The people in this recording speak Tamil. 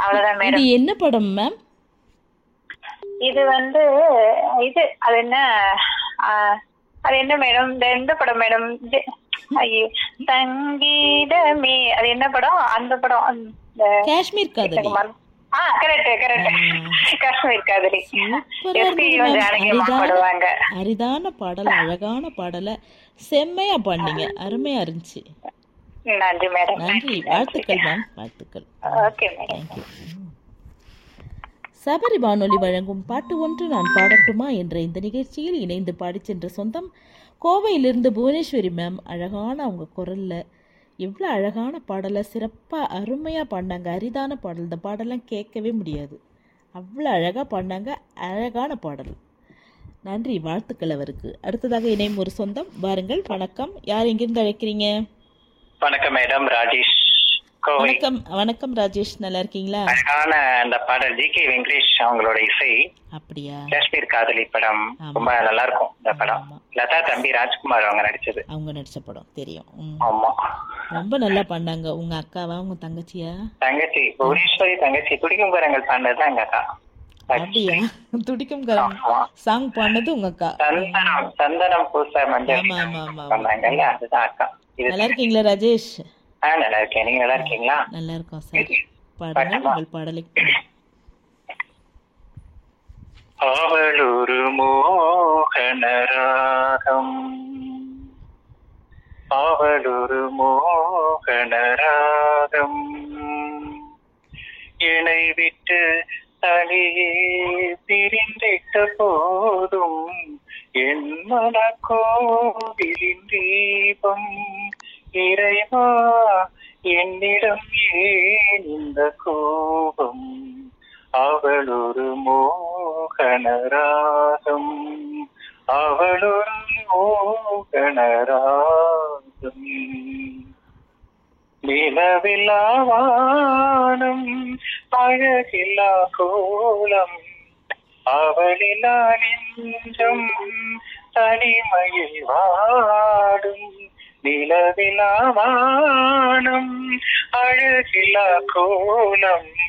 அவ்வளவுதான் இது மேடம் என்ன படம் மேம் இது வந்து இது அது என்ன ஆ, அது என்ன மேடம் இந்த எந்த படம் மேடம் இது ஐயோ சங்கீதமே அது என்ன படம் அந்த படம் அந்த காஷ்மீர் காதலி ஆ கரெக்ட் கரெக்ட் காஷ்மீர் காதலி சூப்பரா எஸ்பி இருந்தது ஜானகி மேம் அம்மா பாடுவாங்க அரிதான அரிதான பாடல் அழகான பாடலை செம்மையா பாடினீங்க அருமையா இருந்துச்சு நன்றி மேடம் நன்றி வாழ்த்துக்கள் மேம் வாழ்த்துக்கள் ஓகே மேடம் தேங்க்யூ சபரி வானொலி வழங்கும் பாட்டு ஒன்று நான் பாடட்டுமா என்ற இந்த நிகழ்ச்சியில் இணைந்து பாடிச் சென்ற சொந்தம் கோவையிலிருந்து புவனேஸ்வரி மேம் அழகான அவங்க குரல்ல எவ்வளோ அழகான பாடலை சிறப்பாக அருமையாக பாடினாங்க அரிதான பாடல் இந்த பாடலாம் கேட்கவே முடியாது அவ்வளோ அழகாக பாடினாங்க அழகான பாடல் நன்றி வாழ்த்துக்கள் அவருக்கு அடுத்ததாக இணையும் ஒரு சொந்தம் வாருங்கள் வணக்கம் யார் எங்கிருந்து அழைக்கிறீங்க வணக்கம் மேடம் ராஜேஷ் கோவை வணக்கம் வணக்கம் ராஜேஷ் நல்லா இருக்கீங்களா அழகான அந்த பாடல் ஜி கே வெங்கடேஷ் அவங்களோட இசை அப்படியா காஷ்மீர் காதலி படம் ஆமா. ரொம்ப நல்லா இருக்கும் இந்த படம் ஆமா. லதா தம்பி ராஜ்குமார் அவங்க நடிச்சது அவங்க நடிச்ச படம் தெரியும் ம். ஆமா ரொம்ப நல்லா பண்ணாங்க உங்க அக்காவா உங்க தங்கச்சியா தங்கச்சி புவனேஸ்வரி தங்கச்சி துடிக்கும் கரங்கள் பாண்டது எங்க அக்கா அப்படியா துடிக்கும் கரம் ஆமா. சாங் பாடினது உங்க அக்கா சந்தனம் சந்தனம் பூச மஞ்சள் ஆமா ஆமா ஆமா ஆமா. பண்ணாங்கல்ல அதுதான் அக்கா இது நல்லா இருக்கீங்களா ராஜேஷ் ஆ நல்லா இருக்கேன் நீங்க நல்லா இருக்கீங்களா நல்லா இருக்கோம் சார் பாடுங்க உங்கள் பாடலை அவளொரு மோகன ராகம் அவளொரு மோகன ராகம் இணை விட்டு தனியே பிரிந்திட்ட போதும் என் மன கோவிலின் தீபம் இறைவா என்னிடம் ஏன் இந்த கோபம் அவள் ஒரு மோகன ராகம் அவள் ஒரு மோகன ராகம் நிலவில்லா வானம் அழகில்லா கோலம் அவளிலா நெஞ்சம் தனிமையில் வாடும் நிலவிலா வானம் அழகிலா கோலம்